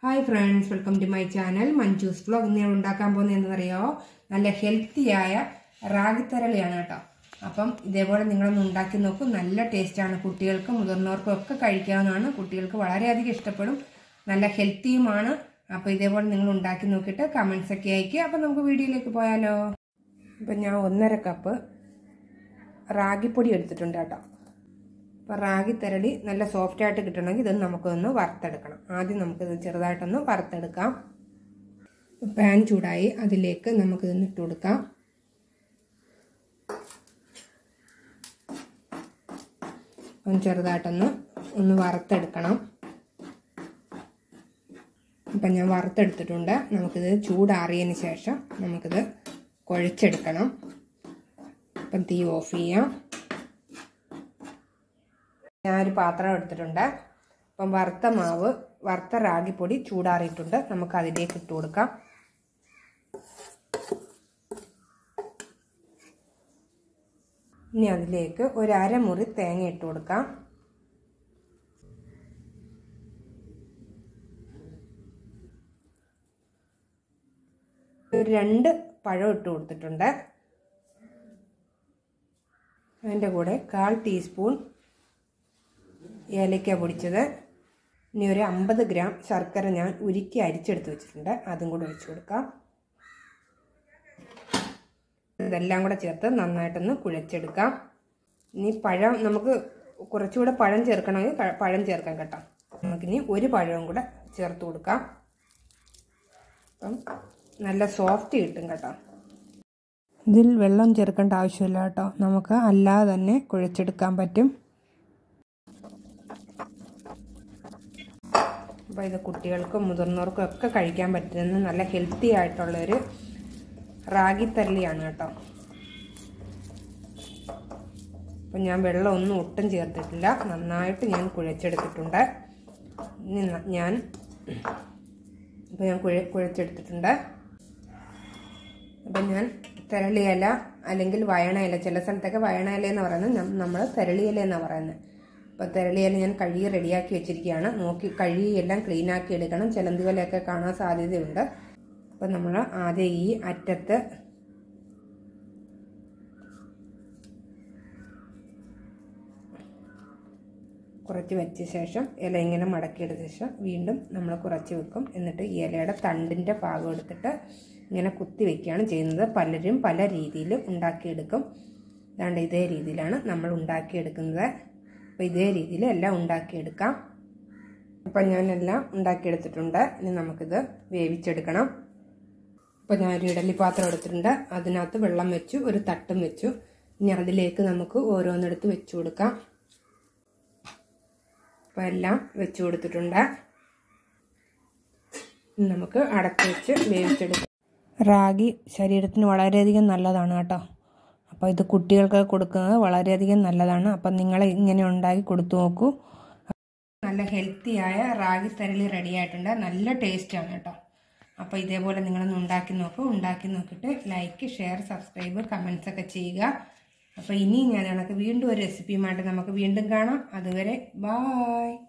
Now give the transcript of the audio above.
hi friends welcome to my channel Manju's vlog ഇന്ന് ഞാൻ ഉണ്ടാക്കാൻ പോകുന്നത് എന്താണെന്നറിയോ നല്ല ഹെൽത്തിയായ റാഗിത്തരളിയാണ് കേട്ടോ അപ്പം ഇതേപോലെ നിങ്ങളൊന്ന് ഉണ്ടാക്കി നോക്കൂ നല്ല ടേസ്റ്റാണ് കുട്ടികൾക്കും മുതിർന്നവർക്കും ഒക്കെ കഴിക്കാവുന്നതാണ് കുട്ടികൾക്ക് വളരെയധികം ഇഷ്ടപ്പെടും നല്ല ഹെൽത്തിയുമാണ് അപ്പോൾ ഇതേപോലെ നിങ്ങൾ ഉണ്ടാക്കി നോക്കിയിട്ട് കമൻസ് ഒക്കെ അയക്കുക അപ്പം നമുക്ക് വീഡിയോയിലേക്ക് പോയാലോ ഇപ്പം ഞാൻ ഒന്നര കപ്പ് റാഗിപ്പൊടി എടുത്തിട്ടുണ്ട് കേട്ടോ അപ്പോൾ റാഗി തരളി നല്ല സോഫ്റ്റ് ആയിട്ട് കിട്ടണമെങ്കിൽ ഇത് നമുക്കൊന്ന് വറുത്തെടുക്കണം ആദ്യം നമുക്കിത് ചെറുതായിട്ടൊന്ന് വറുത്തെടുക്കാം പാൻ ചൂടായി അതിലേക്ക് നമുക്കിതൊന്ന് ഇട്ട് കൊടുക്കാം ഒന്ന് ചെറുതായിട്ടൊന്ന് ഒന്ന് വറുത്തെടുക്കണം അപ്പം ഞാൻ വറുത്തെടുത്തിട്ടുണ്ട് നമുക്കിത് ചൂടാറിയതിന് ശേഷം നമുക്കിത് കുഴച്ചെടുക്കണം അപ്പം തീ ഓഫ് ചെയ്യാം ഞാനൊരു പാത്രം എടുത്തിട്ടുണ്ട് അപ്പം വറുത്ത മാവ് വറുത്ത റാഗിപ്പൊടി ചൂടാറിയിട്ടുണ്ട് നമുക്ക് അതിലേക്ക് ഇട്ട് കൊടുക്കാം ഇനി അതിലേക്ക് ഒരു അരമുറി തേങ്ങ ഇട്ട് കൊടുക്കാം ഒരു രണ്ട് പഴം ഇട്ട് കൊടുത്തിട്ടുണ്ട് അതിൻ്റെ കൂടെ കാൽ ടീസ്പൂൺ ഏലക്ക പൊടിച്ചത് ഇനി ഒരു അമ്പത് ഗ്രാം ശർക്കര ഞാൻ ഉരുക്കി അരിച്ചെടുത്ത് വെച്ചിട്ടുണ്ട് അതും കൂടെ ഒഴിച്ചു കൊടുക്കാം ഇതെല്ലാം കൂടെ ചേർത്ത് നന്നായിട്ടൊന്ന് കുഴച്ചെടുക്കാം ഇനി പഴം നമുക്ക് കുറച്ചുകൂടെ പഴം ചേർക്കണമെങ്കിൽ പഴം ചേർക്കാം കേട്ടോ നമുക്കിനി ഒരു പഴവും കൂടെ ചേർത്ത് കൊടുക്കാം അപ്പം നല്ല സോഫ്റ്റ് കിട്ടും കേട്ടോ ഇതിൽ വെള്ളം ചേർക്കേണ്ട ആവശ്യമില്ല കേട്ടോ നമുക്ക് അല്ലാതെ തന്നെ കുഴച്ചെടുക്കാൻ പറ്റും അപ്പോൾ ഇത് കുട്ടികൾക്കും മുതിർന്നവർക്കും ഒക്കെ കഴിക്കാൻ പറ്റുന്ന നല്ല ഹെൽത്തി ആയിട്ടുള്ളൊരു റാഗി തരളിയാണ് കേട്ടോ അപ്പം ഞാൻ വെള്ളം ഒന്നും ഒട്ടും ചേർത്തിട്ടില്ല നന്നായിട്ട് ഞാൻ കുഴച്ചെടുത്തിട്ടുണ്ട് ഇനി ഞാൻ ഇപ്പം ഞാൻ കുഴ കുഴച്ചെടുത്തിട്ടുണ്ട് അപ്പം ഞാൻ തെരളിയില അല്ലെങ്കിൽ വയണയില ചില സ്ഥലത്തൊക്കെ വയണയില എന്ന് പറയുന്നത് നമ്മൾ തെരളിയില എന്നാണ് പറയുന്നത് അപ്പോൾ തെരളിയില ഞാൻ കഴുകി റെഡിയാക്കി വെച്ചിരിക്കുകയാണ് നോക്കി കഴുകി എല്ലാം ക്ലീനാക്കി എടുക്കണം ചിലന്തികളെയൊക്കെ കാണാൻ സാധ്യതയുണ്ട് അപ്പം നമ്മൾ ആദ്യം ഈ അറ്റത്ത് കുറച്ച് വെച്ച ശേഷം ഇല ഇങ്ങനെ മടക്കിയെടുത്ത ശേഷം വീണ്ടും നമ്മൾ കുറച്ച് വെക്കും എന്നിട്ട് ഈ ഇലയുടെ തണ്ടിൻ്റെ ഭാഗം എടുത്തിട്ട് ഇങ്ങനെ കുത്തി വെക്കുകയാണ് ചെയ്യുന്നത് പലരും പല രീതിയിൽ ഉണ്ടാക്കിയെടുക്കും അതാണ്ട് ഇതേ രീതിയിലാണ് നമ്മൾ ഉണ്ടാക്കിയെടുക്കുന്നത് അപ്പോൾ ഇതേ രീതിയിൽ എല്ലാം ഉണ്ടാക്കിയെടുക്കാം അപ്പം ഞാനെല്ലാം ഉണ്ടാക്കിയെടുത്തിട്ടുണ്ട് ഇനി നമുക്കിത് വേവിച്ചെടുക്കണം അപ്പോൾ ഞാനൊരു ഇഡലി പാത്രം എടുത്തിട്ടുണ്ട് അതിനകത്ത് വെള്ളം വെച്ചു ഒരു തട്ടും വെച്ചു ഇനി അതിലേക്ക് നമുക്ക് ഓരോന്നെടുത്ത് വെച്ചു കൊടുക്കാം അപ്പോൾ എല്ലാം വെച്ചു കൊടുത്തിട്ടുണ്ട് നമുക്ക് അടച്ചു വെച്ച് വേവിച്ചെടുക്കാം റാഗി ശരീരത്തിന് വളരെയധികം നല്ലതാണ് കേട്ടോ അപ്പോൾ ഇത് കുട്ടികൾക്ക് കൊടുക്കുന്നത് വളരെയധികം നല്ലതാണ് അപ്പം നിങ്ങൾ ഇങ്ങനെ ഉണ്ടാക്കി കൊടുത്തു നോക്കൂ നല്ല ഹെൽത്തിയായ റാഗി തരളി റെഡി ആയിട്ടുണ്ട് നല്ല ടേസ്റ്റാണ് കേട്ടോ അപ്പോൾ ഇതേപോലെ നിങ്ങളൊന്ന് ഉണ്ടാക്കി നോക്കൂ ഉണ്ടാക്കി നോക്കിയിട്ട് ലൈക്ക് ഷെയർ സബ്സ്ക്രൈബ് കമൻസ് ഒക്കെ ചെയ്യുക അപ്പോൾ ഇനി ഞാൻ കണക്ക് വീണ്ടും ഒരു റെസിപ്പിയുമായിട്ട് നമുക്ക് വീണ്ടും കാണാം അതുവരെ ബായ്